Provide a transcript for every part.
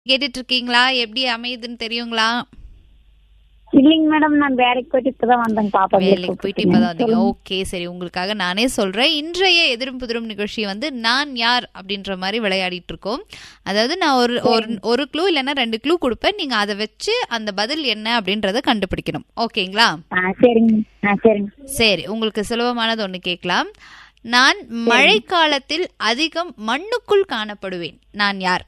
கேட்டுட்டு இருக்கீங்களா எப்படி அமையுதுன்னு தெரியுங்களா இல்லைங்க மேடம் நான் வேலைக்கு போயிட்டு இப்பதான் வந்தேங்க பாப்பா வேலைக்கு போயிட்டு இப்பதான் வந்தீங்க ஓகே சரி உங்களுக்காக நானே சொல்றேன் இன்றைய எதிரும் புதிரும் நிகழ்ச்சி வந்து நான் யார் அப்படின்ற மாதிரி விளையாடிட்டு இருக்கோம் அதாவது நான் ஒரு ஒரு ஒரு க்ளூ இல்லைன்னா ரெண்டு க்ளூ கொடுப்பேன் நீங்க அதை வச்சு அந்த பதில் என்ன அப்படின்றத கண்டுபிடிக்கணும் ஓகேங்களா ஆ சரிங்க ஆ சரிங்க சரி உங்களுக்கு சுலபமானது ஒன்று கேட்கலாம் நான் மழைக்காலத்தில் அதிகம் மண்ணுக்குள் காணப்படுவேன் நான் யார்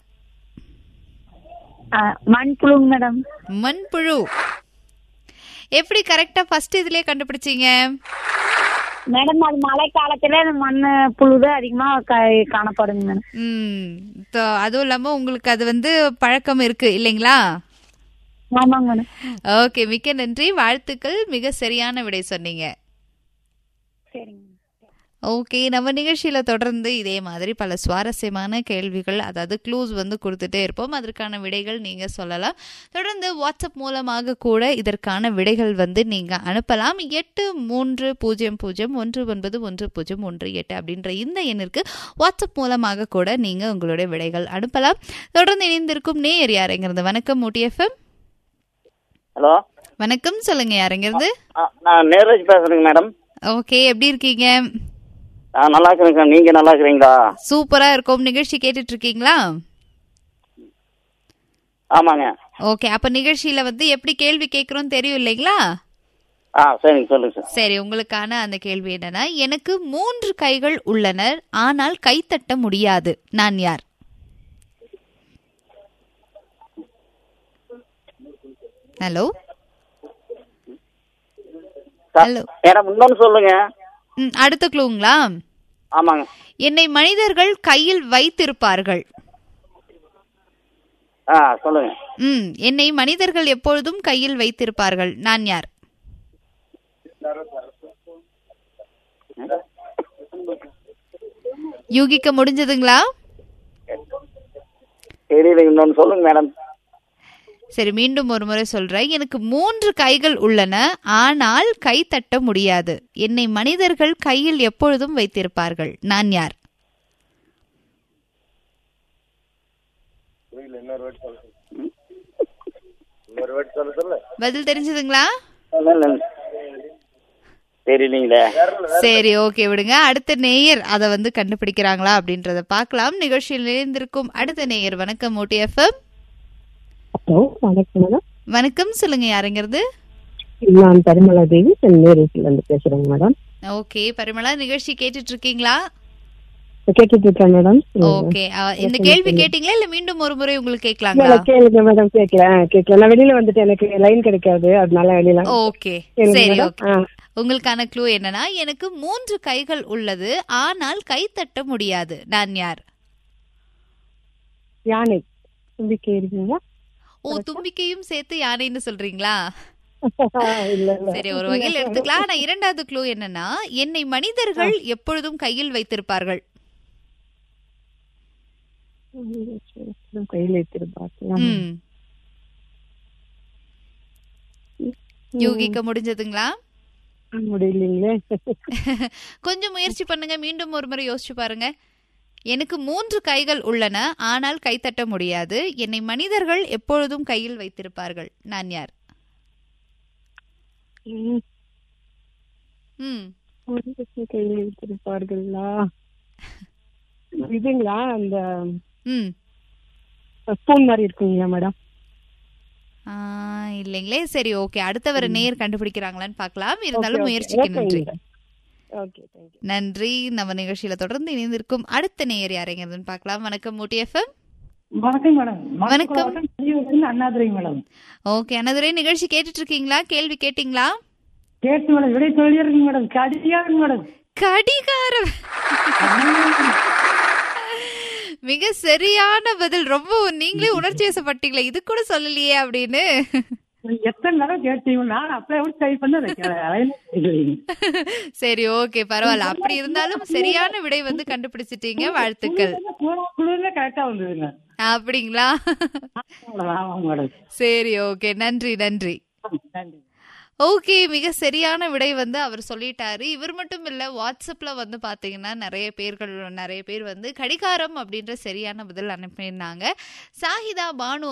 ஆ, மண்புழுங்க மேடம் மண்புழு எப்படி கரெக்டா ஃபர்ஸ்ட் இதுலயே கண்டுபிடிச்சீங்க மேடம் அது மழை காலத்துல அந்த மண்ணு புழுதான் அதிகமா க- காணப்படுங்க மேடம் ம் தோ- அதுவும் இல்லாம உங்களுக்கு அது வந்து பழக்கம் இருக்கு இல்லைங்களா ஆமாங்க மேடம் ஓகே மிக்க நன்றி வாழ்த்துக்கள் மிக சரியான விடை சொன்னீங்க சரிங்க ஓகே நம்ம நிகழ்ச்சியில தொடர்ந்து இதே மாதிரி பல சுவாரஸ்யமான கேள்விகள் அதாவது க்ளூஸ் வந்து கொடுத்துட்டே இருப்போம் அதற்கான விடைகள் நீங்க சொல்லலாம் தொடர்ந்து வாட்ஸ்அப் மூலமாக கூட இதற்கான விடைகள் வந்து நீங்க அனுப்பலாம் எட்டு மூன்று பூஜ்ஜியம் பூஜ்ஜியம் ஒன்று ஒன்பது ஒன்று பூஜ்ஜியம் ஒன்று எட்டு அப்படின்ற இந்த எண்ணிற்கு வாட்ஸ்அப் மூலமாக கூட நீங்க உங்களுடைய விடைகள் அனுப்பலாம் தொடர்ந்து இணைந்திருக்கும் நேயர் யாருங்கிறது வணக்கம் மூட்டி எஃப்எம் ஹலோ வணக்கம் சொல்லுங்க யாருங்கிறது ஆ, நான் நேரஜ் பேசுறேங்க மேடம் ஓகே எப்படி இருக்கீங்க ஆ நல்லா இருக்கிறேங்க நீங்க நல்லா இருக்கிறீங்களா சூப்பரா இருக்கும் நிகழ்ச்சி கேட்டுட்டு இருக்கீங்களா ஆமாங்க ஓகே அப்ப நிகழ்ச்சியில வந்து எப்படி கேள்வி கேட்கறோம் தெரியும் இல்லைங்களா ஆ சரிங்க சொல்லுங்க சார் சரி உங்களுக்கான அந்த கேள்வி என்னன்னா எனக்கு மூன்று கைகள் உள்ளனர் ஆனால் கைத்தட்ட முடியாது நான் யார் ஹலோ சார், ஹலோ மேடம் இன்னொன்னு சொல்லுங்க ம், அடுத்த க்ளூங்களா ஆமாங்க என்னை மனிதர்கள் கையில் வைத்திருப்பார்கள் ஆ சொல்லுங்க ம் என்னை மனிதர்கள் எப்பொழுதும் கையில் வைத்திருப்பார்கள் நான் யார் யூகிக்க முடிஞ்சதுங்களா தெரியல இன்னொன்னு சொல்லுங்க மேடம் சரி மீண்டும் ஒரு முறை சொல்றேன் எனக்கு மூன்று கைகள் உள்ளன ஆனால் கை தட்ட முடியாது என்னை மனிதர்கள் கையில் எப்பொழுதும் வைத்திருப்பார்கள் நான் யார் பதில் தெரிஞ்சதுங்களா தெரியலீங்களே சரி ஓகே விடுங்க அடுத்த நேயர் அதை வந்து கண்டுபிடிக்கிறாங்களா அப்படின்றத பார்க்கலாம் நிகழ்ச்சியில் இணைந்திருக்கும் அடுத்த நேயர் வணக்கம் ஓட்டி எஃப்எம் ஹலோ வணக்கம் மேடம் வணக்கம் சொல்லுங்க யாருங்கிறது நான் பரிமலா தேவி சென்னேரில இருந்து பேசுறேங்க மேடம் ஓகே பரிமளா நிகழ்ச்சி கேட்டுட்டு இருக்கீங்களா கேட்டுட்டு இருக்கேன் மேடம் ஓகே அஹ், இந்த கேள்வி கேட்டீங்களா இல்ல மீண்டும் ஒரு முறை உங்களுக்கு இல்ல, கேட்கலாங்களா கேளுங்க மேடம் கேட்கல கேட்கல நான் வெளியில வந்துட்டு எனக்கு லைன் கிடைக்காது அதனால வெளியில ஓகே கேளுங்க சரி மேடம். ஓகே ஆ. உங்களுக்கான க்ளூ என்னன்னா எனக்கு மூன்று கைகள் உள்ளது ஆனால் கை தட்ட முடியாது நான் யார் யானை நம்பிக்கை இருக்கீங்களா ஓ தும்பிக்கையும் சேர்த்து யானைன்னு சொல்றீங்களா இல்ல இல்ல சரி ஒரு வகையில் எடுத்துக்கலாம் ஆனா இரண்டாவது க்ளூ என்னன்னா என்னை மனிதர்கள் எப்பொழுதும் கையில் வைத்திருப்பார்கள் கையில எடுத்துருப்பாங்க ம் யூகிக்க முடிஞ்சதுங்களா முடியலீங்களே கொஞ்சம் முயற்சி பண்ணுங்க மீண்டும் ஒரு முறை யோசிச்சு பாருங்க எனக்கு மூன்று கைகள் உள்ளன ஆனால் கைத்தட்ட முடியாது என்னை மனிதர்கள் எப்பொழுதும் கையில் வைத்திருப்பார்கள் நான் யார் ம், ம் மனிதர்கள் கையில எடுத்திருப்பார்களா இதுங்களா அந்த ம் ஸ்பூன் மாதிரி இருக்குங்களா மேடம் ஆ, இல்லைங்களே சரி ஓகே அடுத்தவரை நேர் கண்டுபிடிக்கிறாங்களான்னு பார்க்கலாம் இருந்தாலும் முயற்சிக்கு நன்றி ஓகே தேங்க்யூ நன்றி நம்ம நிகழ்ச்சியில தொடர்ந்து இணைந்திருக்கும் அடுத்த நேயர் யாரைங்கிறதுன்னு பார்க்கலாம் வணக்கம் மூட்டி எஃப்எம் வணக்கம் மேடம் வணக்கம். வணக்கம் அண்ணாதுரை மேடம் ஓகே அனதுரை நிகழ்ச்சி கேட்டுட்டு இருக்கீங்களா கேள்வி கேட்டீங்களா கேட்டு மேடம் விடை சொல்லிடுங்க மேடம் கடிகாரம் மேடம் கடிகாரம் மிக சரியான பதில் ரொம்ப நீங்களே உணர்ச்சி வசப்பட்டீங்களே இது கூட சொல்லலையே அப்படின்னு எத்தனை தடவை கேட்டீங்க நான் அப்படியே விட்டு ட்ரை பண்ண சரி ஓகே பரவாயில்ல அப்படி இருந்தாலும் சரியான விடை வந்து கண்டுபிடிச்சிட்டீங்க வாழ்த்துக்கள் குளிர்ல கரெக்டா வந்ததுங்க அப்படிங்களா ஆமாங்க மேடம் சரி ஓகே நன்றி நன்றி நன்றி ஓகே மிக சரியான விடை வந்து அவர் சொல்லிட்டாரு இவர் மட்டும் இல்ல வாட்ஸ்அப்ல வந்து பாத்தீங்கன்னா நிறைய பேர்கள் நிறைய பேர் வந்து கடிகாரம் அப்படின்ற சரியான பதில் அனுப்பியிருந்தாங்க சாஹிதா பானு